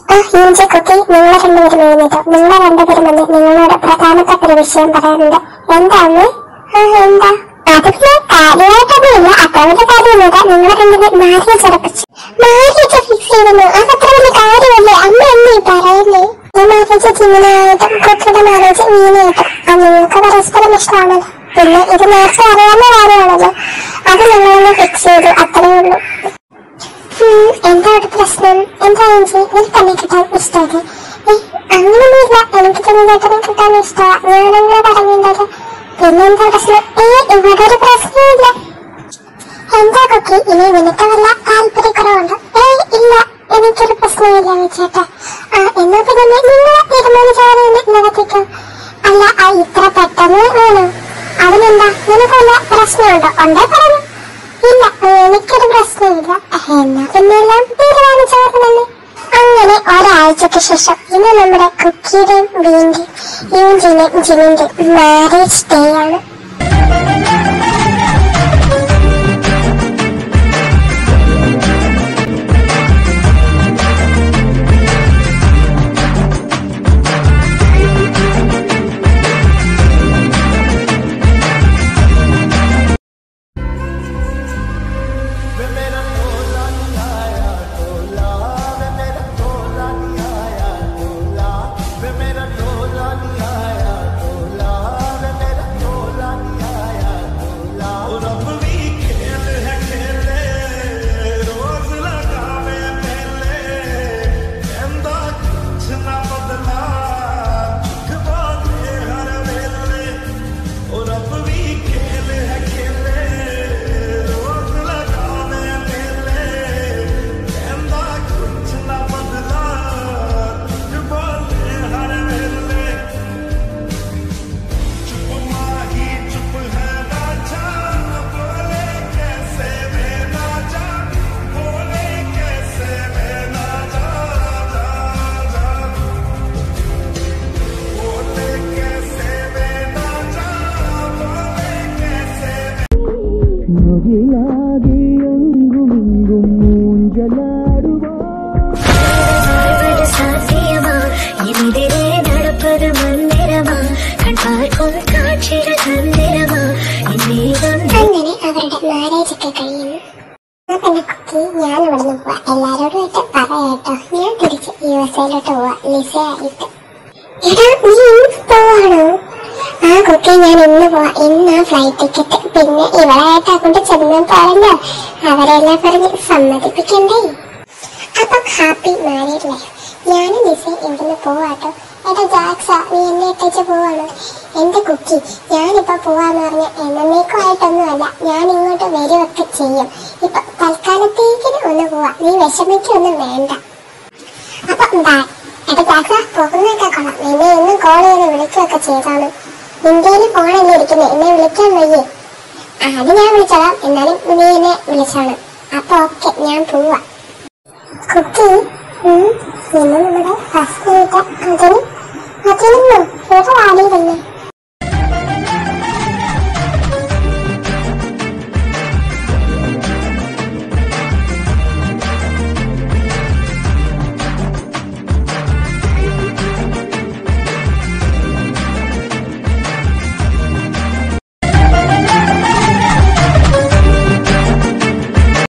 ആ ഇഞ്ചി കുട്ടി നിങ്ങൾ രണ്ടുപേരും എഴുന്നേറ്റോ നിങ്ങൾ രണ്ടുപേരും വന്ന് നിങ്ങളോട് പ്രധാനപ്പെട്ട ഒരു വിഷയം പറയാനുണ്ട് എന്താണ് ആ എന്താ അത് പിന്നെ കാര്യമായിട്ടൊന്നുമില്ല അത്ര വലിയ കാര്യമൊന്നുമില്ല നിങ്ങൾ രണ്ടുപേരും മാര്യേജ് ഉറപ്പിച്ചു മാര്യേജ് ഫിക്സ് ചെയ്യുന്നു അതത്ര വലിയ കാര്യമല്ലേ അമ്മ എന്നീ പറയല്ലേ ഈ മാര്യേജ് ജിമിനായിട്ടും കുട്ടിയുടെ മാര്യേജ് മീനായിട്ടും ആ നിങ്ങൾക്ക് പരസ്പരം ഇഷ്ടമാണല്ലോ പിന്നെ ഇത് നേരത്തെ അറിയാവുന്ന കാര്യമാണല്ലോ അത് ഞങ്ങളൊന്ന് ഫിക്സ് ചെയ്തു അത്രേ ഉള്ളൂ ഉം, എന്താ അവിടെ പ്രശ്നം എന്താ ചേച്ചി എനിക്ക് തന്നെ കിട്ടാൻ ഇഷ്ടമൊക്കെ അങ്ങനൊന്നുമില്ല എനിക്ക് ചെറുതായിട്ടനെ കിട്ടാൻ ഇഷ്ടമാണ് ഞാനങ്ങനെ പറഞ്ഞിട്ടുണ്ടല്ലോ പിന്നെന്താ പ്രശ്നം ഏ ഇവിടെ ഒരു പ്രശ്നമില്ല എന്താ കുട്ടി ഇനി നിനക്ക് വല്ല താല്പര്യക്കുറവുണ്ടോ ഏയ് ഇല്ല എനിക്കൊരു പ്രശ്നമില്ല ചേട്ടാ ആ എന്നാ പിന്നെ നിങ്ങൾ തീരുമാനിച്ചാൽ നടത്തിക്കോ അല്ല ആ ഇത്ര പെട്ടെന്ന് വേണോ അതിനെന്താ നിനക്ക് വല്ല പ്രശ്നമുണ്ടോ ഉണ്ടേ പറഞ്ഞു ഇല്ല എനിക്കൊരു പ്രശ്നമില്ല എന്നാ പിന്നെ എല്ലാം തീരുമാനിച്ചവർ അങ്ങനെ ഒരാഴ്ചക്ക് ശേഷം ഇന്ന് നമ്മുടെ കുക്കിയുടെയും ബീന്റെയും യൂജിന്റെയും ജിമിന്റെയും മാരേജ് ഡേ ആണ് മുകിലാകെ എങ്കുമെങ്കും മൂഞ്ചലാടുവാ வாழ்வது சாத்தியமா எதிரே நடப்பது மந்திரமா கண் பார்க்கும் காட்சிகள் தந்திரமா என் வேகம் അങ്ങനെ അവരുടെ മാരേജ് ഒക്കെ കഴിയുന്നു ആ പിന്നെ കുക്കി ഞാൻ ഇവിടുന്ന് പോവാ എല്ലാരോടുമായിട്ട് പറയാട്ടോ ഞാൻ തിരിച്ച് യു എസ് എയിലോട്ട് പോവാ ലിസ ആയിട്ട് എടാ നീ ഇന്ന് പോവാണോ ആ കുക്കി ഞാൻ ഇന്ന് പോവാ ഇന്ന് ആ ഫ്ലൈറ്റ് ടിക്കറ്റ് പിന്നെ ഇവളായിട്ട് കൊണ്ട് ചെന്നാൽ പോരല്ലോ അവരെല്ലാം പറഞ്ഞ് സമ്മതിപ്പിക്കണ്ടേ അപ്പൊ ഹാപ്പി മാരീഡ് ലൈഫ് ഞാനും ലിസ ഇവിടുന്ന് പോവാട്ടോ എടാ ജാക്സ നീ എന്നെ ഇട്ടേച്ച് പോവാണ് എന്റെ കുക്കി ഞാനിപ്പോ പോവാന്ന് പറഞ്ഞ എന്നേക്കുമായിട്ടൊന്നുമല്ല ഞാൻ ഇങ്ങോട്ട് വരുവൊക്കെ ചെയ്യും ഇപ്പൊ തൽക്കാലത്തേക്കിന് ഒന്ന് പോവാ നീ വിഷമിക്കൊന്നും വേണ്ട അപ്പൊ ബൈ എടാ ജാക്സ പോകുന്നൊക്കെ കൊള്ളാം എന്നെ എന്നും കോൾ ചെയ്ത് വിളിക്കുകയൊക്കെ ചെയ്താണ് ഇന്ത്യയിൽ ഫോണല്ലേ ഇരിക്കുന്നത് എന്നെ വിളിക്കാൻ വയ്യേ ആ, അത് ഞാൻ വിളിച്ചോളാം എന്നാലും നീ എന്നെ വിളിച്ചോണം അപ്പൊ ഓക്കെ ഞാൻ പോവാ കുട്ടി ഉം, ഇന്ന് നമ്മുടെ ഫസ്റ്റ് നൈറ്റ് അതിന് അതിനൊന്നും ഇവിടെ വാടിയില്ലേ